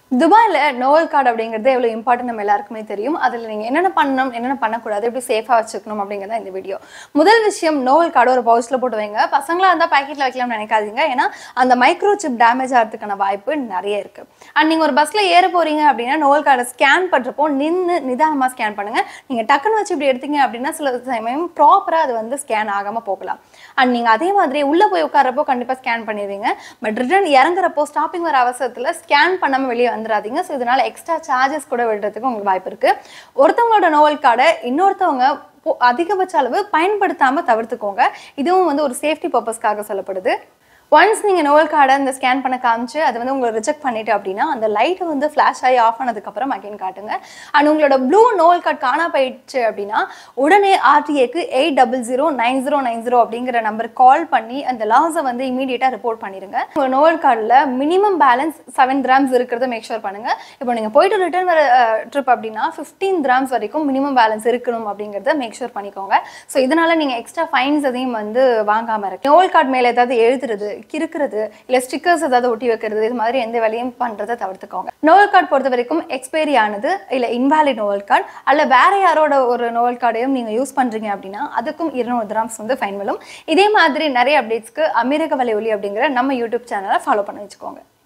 துபாயில் novel card அப்படிங்கிறது எவ்வளோ இம்பார்ட்டன் நம்ம எல்லாருக்குமே தெரியும் அதில் நீங்கள் என்னென்ன பண்ணணும் என்னென்ன பண்ணக்கூடாது எப்படி சேஃபாக வச்சுக்கணும் அப்படிங்கிறத இந்த வீடியோ முதல் விஷயம் நோவல் கார்டு ஒரு பவுச்சில் போட்டு வைங்க பசங்களாக இருந்தால் பாக்கெட்டில் வைக்கலாம்னு நினைக்காதீங்க ஏன்னா அந்த மைக்ரோ சிப் டேமேஜ் ஆகிறதுக்கான வாய்ப்பு நிறைய இருக்குது அண்ட் நீங்கள் ஒரு பஸ்ஸில் ஏற போகிறீங்க அப்படின்னா நோவல் கார்டை ஸ்கேன் பண்ணுறப்போ நின்று நிதானமாக ஸ்கேன் பண்ணுங்கள் நீங்கள் டக்குன்னு வச்சு இப்படி எடுத்தீங்க அப்படின்னா சில சமயம் ப்ராப்பராக அது வந்து ஸ்கேன் ஆகாமல் போகலாம் அண்ட் நீங்கள் அதே மாதிரி உள்ளே போய் உட்காரப்போ கண்டிப்பாக ஸ்கேன் பண்ணிடுவீங்க பட் ரிட்டர்ன் இறங்குறப்போ ஸ்டாப்பிங் வர அவசரத்தில் ஸ்கேன் பண்ணாமல் வெளியே வந்துடாதீங்க ஸோ இதனால் எக்ஸ்ட்ரா சார்ஜஸ் கூட விடுறதுக்கு உங்களுக்கு வாய்ப்பு இருக்குது ஒருத்தவங்களோட நோவல் கார்டை இன்னொருத்தவங்க பொ- அதிகபட்ச அளவு பயன்படுத்தாமல் தவிர்த்துக்கோங்க இதுவும் வந்து ஒரு சேஃப்டி பர்பஸ்க்காக சொல்லப்படுது ஒன்ஸ் நீங்கள் நோவல் கார்டை அந்த ஸ்கேன் பண்ண காமிச்சு அது வந்து உங்களை ரிஜெக்ட் பண்ணிட்டு அப்படின்னா அந்த லைட்டை வந்து ஃப்ளாஷ் ஆகி ஆஃப் ஆனதுக்கப்புறம் அகைன் காட்டுங்க அண்ட் உங்களோட ப்ளூ நோவல் கார்டு காணா போயிடுச்சு அப்படின்னா உடனே ஆர்டிஏக்கு eight double zero nine zero nine zero அப்படிங்கிற நம்பருக்கு கால் பண்ணி அந்த லாஸை வந்து இமீடியட்டாக ரிப்போர்ட் பண்ணிடுங்க உங்கள் நோவல் கார்டில் மினிமம் பேலன்ஸ் செவன் கிராம்ஸ் இருக்கிறத மேக் ஷூர் பண்ணுங்க இப்போ நீங்கள் போயிட்டு ரிட்டர்ன் வர ட்ரிப் அப்படின்னா ஃபிஃப்டீன் கிராம்ஸ் வரைக்கும் மினிமம் பேலன்ஸ் இருக்கணும் அப்படிங்கிறத மேக் ஷூர் பண்ணிக்கோங்க ஸோ இதனால நீங்கள் எக்ஸ்ட்ரா ஃபைன்ஸ் எதையும் வந்து வாங்காமல் இருக்கு நோவல் கார்டு மேலே ஏதாவது எழுதுறது கிறுக்கிறது இல்லை ஸ்டிக்கர்ஸ் ஏதாவது ஒட்டி வைக்கிறது இது மாதிரி எந்த வேலையும் பண்ணுறதை தவிர்த்துக்கோங்க நோவல் கார்டு பொறுத்த வரைக்கும் எக்ஸ்பைரி ஆனது இல்லை இன்வாலிட் நோவல் கார்டு அல்ல வேற யாரோட ஒரு நோவல் கார்டையும் நீங்கள் யூஸ் பண்ணுறீங்க அப்படின்னா அதுக்கும் இருநூறு கிராம்ஸ் வந்து ஃபைன் விழும் இதே மாதிரி நிறைய அப்டேட்ஸ்க்கு அமெரிக்க வலை ஒலி அப்படிங்கிற நம்ம யூடியூப் சேனலை ஃபாலோ பண்ணி வச்சுக்கோங்க